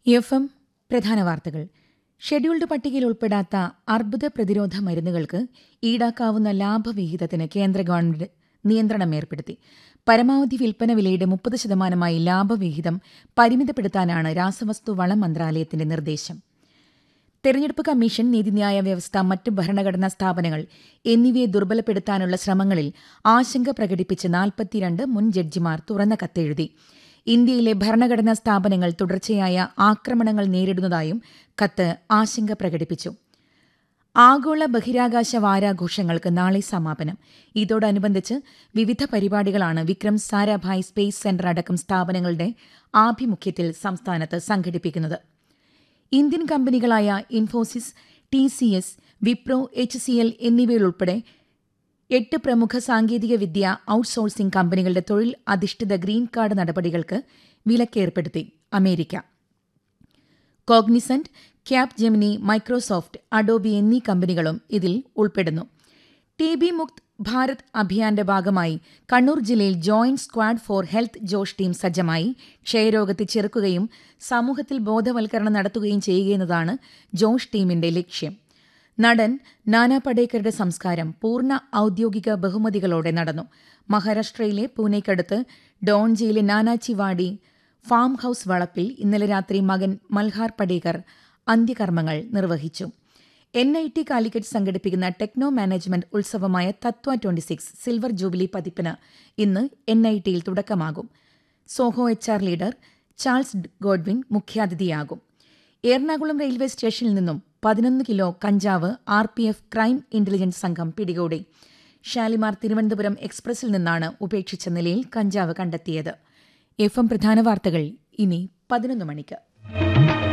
F M പ്രധാന വാർത്തകൾ scheduled പട്ടികയിൽ ഉൾപ്പെടാത്ത അർബുദ പ്രതിരോധ മരുന്നുകൾക്ക് ഈടാക്കാവുന്ന ലാഭവിഹിതത്തിന് കേന്ദ്ര ഗവൺമെന്റ് നിയന്ത്രണം ഏർപ്പെടുത്തി പരമാവധി വിൽപ്പന വിലയുടെ മുപ്പത് ശതമാനമായി ലാഭവിഹിതം പരിമിതപ്പെടുത്താനാണ് രാസവസ്തു വളം മന്ത്രാലയത്തിന്റെ നിർദ്ദേശം തെരഞ്ഞെടുപ്പ് കമ്മീഷൻ നീതിന്യായ വ്യവസ്ഥ മറ്റ് ഭരണഘടനാ സ്ഥാപനങ്ങൾ എന്നിവയെ ദുർബലപ്പെടുത്താനുള്ള ശ്രമങ്ങളിൽ ആശങ്ക പ്രകടിപ്പിച്ച് നാൽപ്പത്തിരണ്ട് മുൻ ജഡ്ജിമാർ തുറന്ന കത്തെഴുതി ഇന്ത്യയിലെ ഭരണഘടനാ സ്ഥാപനങ്ങൾ തുടർച്ചയായ ആക്രമണങ്ങൾ നേരിടുന്നതായും കത്ത് ആശങ്ക പ്രകടിപ്പിച്ചു ആഗോള ബഹിരാകാശ വാരാഘോഷങ്ങൾക്ക് നാളെ സമാപനം ഇതോടനുബന്ധിച്ച് വിവിധ പരിപാടികളാണ് വിക്രം സാരാഭായ് സ്പേസ് സെന്റർ അടക്കം സ്ഥാപനങ്ങളുടെ ആഭിമുഖ്യത്തിൽ സംസ്ഥാനത്ത് സംഘടിപ്പിക്കുന്നത് ഇന്ത്യൻ കമ്പനികളായ Infosys T C S Wipro H C L എന്നിവയിലുൾപ്പെടെ എട്ട് പ്രമുഖ സാങ്കേതിക വിദ്യ ഔട്ട്സോഴ്സിംഗ് കമ്പനികളുടെ തൊഴിൽ അധിഷ്ഠിത ഗ്രീൻ കാർഡ് നടപടികൾക്ക് വിലക്കേർപ്പെടുത്തി America Cognizant Cap Gemini Microsoft Adobe എന്നീ കമ്പനികളും ഇതിൽ ഉൾപ്പെടുന്നു ടി ബി മുക്ത് ഭാരത് അഭിയാന്റെ ഭാഗമായി കണ്ണൂർ ജില്ലയിൽ joint squad for health Josh team സജ്ജമായി ക്ഷയരോഗത്തെ ചെറുക്കുകയും സമൂഹത്തിൽ ബോധവൽക്കരണം നടത്തുകയും ചെയ്യുകയെന്നതാണ് ജോഷ് ടീമിന്റെ ലക്ഷ്യം നടൻ നാനാ പടേക്കറുടെ സംസ്കാരം പൂർണ്ണ ഔദ്യോഗിക ബഹുമതികളോടെ നടന്നു മഹാരാഷ്ട്രയിലെ പൂനെക്കടുത്ത് ഡോൺജിയിലെ നാനാച്ചിവാടി ഫാം ഹൌസ് വളപ്പിൽ ഇന്നലെ രാത്രി മകൻ മൽഹാർ പടേക്കർ അന്ത്യകർമ്മങ്ങൾ നിർവഹിച്ചു എൻ ഐ ടി കാലിക്കറ്റ് സംഘടിപ്പിക്കുന്ന ടെക്നോ മാനേജ്മെന്റ് ഉത്സവമായ Tathva twenty six silver jubilee പതിപ്പിന് ഇന്ന് എൻ ഐ ടിയിൽ തുടക്കമാകും Zoho H R leader Charles Godwin മുഖ്യാതിഥിയാകും എറണാകുളം റെയിൽവേ സ്റ്റേഷനിൽ നിന്നും പതിനൊന്ന് കിലോ കഞ്ചാവ് R P F crime intelligence സംഘം പിടികൂടി ഷാലിമാർ തിരുവനന്തപുരം എക്സ്പ്രസിൽ നിന്നാണ് ഉപേക്ഷിച്ച നിലയിൽ കഞ്ചാവ് കണ്ടെത്തിയത് എഫ് എം പ്രധാന വാർത്തകൾ ഇനി പതിനൊന്ന് മണിക്ക്